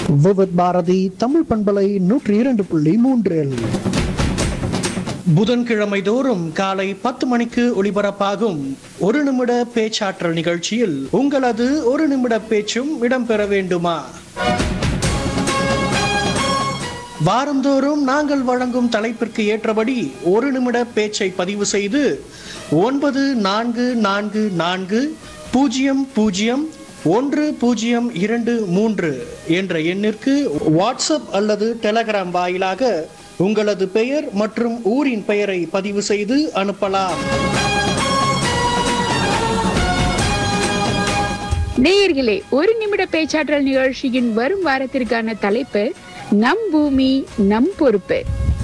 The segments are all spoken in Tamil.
விவித் பாரதி தமிழ் பண்பலை நூற்றி இரண்டு புள்ளி மூன்றில் புதன்கிழமை தோறும் காலை பத்து மணிக்கு ஒளிபரப்பாகும் ஒரு நிமிட பேச்சாற்றல் நிகழ்ச்சியில் உங்களது ஒரு நிமிட பேச்சும் இடம்பெற வேண்டுமா வாரந்தோறும் நாங்கள் வழங்கும் தலைப்பிற்கு ஏற்றபடி ஒரு நிமிட பேச்சை பதிவு செய்து ஒன்பது நான்கு நான்கு நான்கு பூஜ்ஜியம் பூஜ்ஜியம் ஒன்று பூஜ்ஜியம் இரண்டு மூன்று என்ற எண்ணிற்கு வாட்ஸ்அப் அல்லது டெலகிராம் வாயிலாக உங்களது பெயர் மற்றும் ஊரின் பெயரை பதிவு செய்து அனுப்பலாம் நேயர்களே ஒரு நிமிட பேச்சாற்றல் நிகழ்ச்சியின் வரும் வாரத்திற்கான தலைப்பு நம் பூமி நம் பொறுப்பு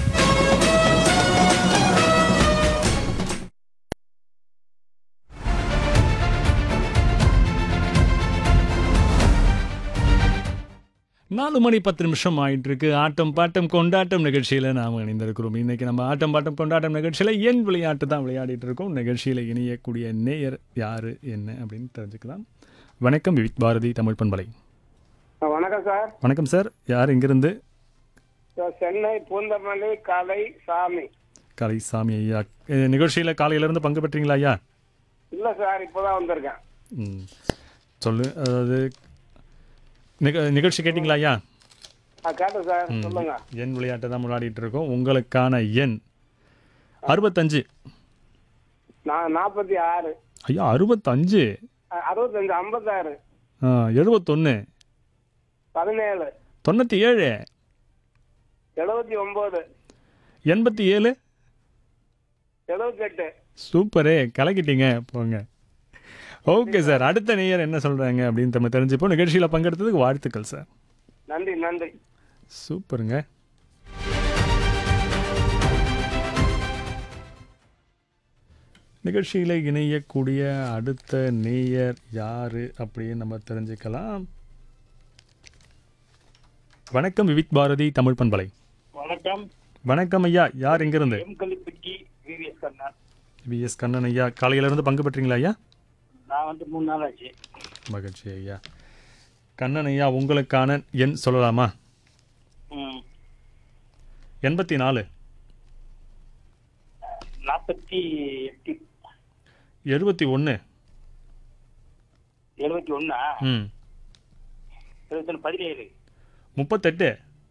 நாலு மணி பத்து நிமிஷம் ஆயிட்டு இருக்கு ஆட்டம் பாட்டம் கொண்டாட்டம் நிகழ்ச்சியில் நாம் இணைந்திருக்கிறோம் இன்னைக்கு நம்ம ஆட்டம் பாட்டம் கொண்டாட்டம் நிகழ்ச்சியில் என் விளையாட்டு தான் விளையாடிட்டு இருக்கோம் நிகழ்ச்சியில் இணையக்கூடிய நேயர் யாரு என்ன அப்படின்னு தெரிஞ்சுக்கலாம் வணக்கம் விவிக் பாரதி தமிழ் பண்பலை ஆ, வணக்கம் சார் வணக்கம் சார் யார் இங்கிருந்து சார், சென்னை பூந்தமல்லி கலை சாமி கலை சாமி ஐயா அஹ், நிகழ்ச்சியில் காலையிலேருந்து பங்கு பெற்றீங்களா ஐயா இல்ல சார் இப்போதான் வந்திருக்கேன் ம் சொல்லு அதாவது நிக நிகழ்ச்சி கேட்டிங்களா ஐயா ஆ கேட்டேன் சார் சொல்லுங்க என் விளையாட்டை தான் விளையாடிட்டு இருக்கோம் உங்களுக்கான எண் அறுபத்தஞ்சு நான் நாற்பத்தி ஆறு ஐயா அறுபத்தஞ்சு அ- அறுபத்தஞ்சு ஐம்பத்தாறு எழுபத்தொன்று பதினேழு தொண்ணூற்றி ஏழு எழுபத்தி ஒன்பது எண்பத்தி ஏழு எழுபத்தெட்டு சூப்பரே கலக்கிட்டீங்க போங்க ஓகே சார் அடுத்த நேயர் என்ன சொல்கிறாங்க அப்படின்னு நம்ம தெரிஞ்சுப்போம் நிகழ்ச்சியில் பங்கெடுத்ததுக்கு வாழ்த்துக்கள் சார் நன்றி நன்றி சூப்பருங்க நிகழ்ச்சியில் இணையக்கூடிய அடுத்த நேயர் யாரு அப்படின்னு நம்ம தெரிஞ்சுக்கலாம் வணக்கம் விவிக் பாரதி தமிழ் பண்பலை வணக்கம் வணக்கம் ஐயா யார் எங்கிருந்து M Kalipatti VVS Kannan VS Kannan ஐயா காலையிலேருந்து பங்கு பெற்றீங்களா ஐயா நான் வந்து மூணு நாள் ஆச்சு மகிழ்ச்சி ஐயா கண்ணன் ஐயா உங்களுக்கான எண் சொல்லலாமா எண்பத்தி நாலு நாற்பத்தி எட்டு எழுபத்தி ஒன்று எழுபத்தி ஒன்னா ம் எழுபத்தி பதினேழு முப்பத்தெட்டு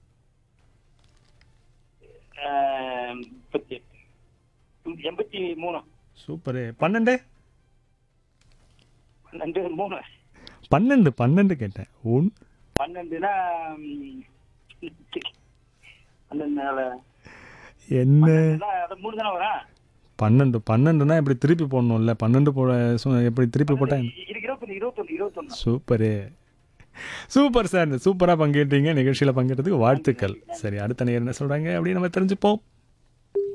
முப்பத்தி எட்டு எண்பத்தி மூணு சூப்பரு பன்னெண்டு பன்னெண்டு மூணு பன்னெண்டு பன்னெண்டு கேட்டேன் ஒன் பன்னெண்டுனா பன்னெண்டு நாள் என்ன அது மூணு தானே வரும் பன்னெண்டு பன்னெண்டுனா இப்படி திருப்பி போடணும்ல பன்னெண்டு போட சு- எப்படி திருப்பி போட்டேன் இருக்கு இருபத்தொன்று இருபத்தொன்று இருபத்தொன்று சூப்பரு சூப்பர் சார் சூப்பராக பங்கேற்றீங்க நிகழ்ச்சியில் பங்கேற்றதுக்கு வாழ்த்துக்கள் சரி அடுத்த நேரம் என்ன சொல்கிறாங்க அப்படின்னு நம்ம தெரிஞ்சுப்போம்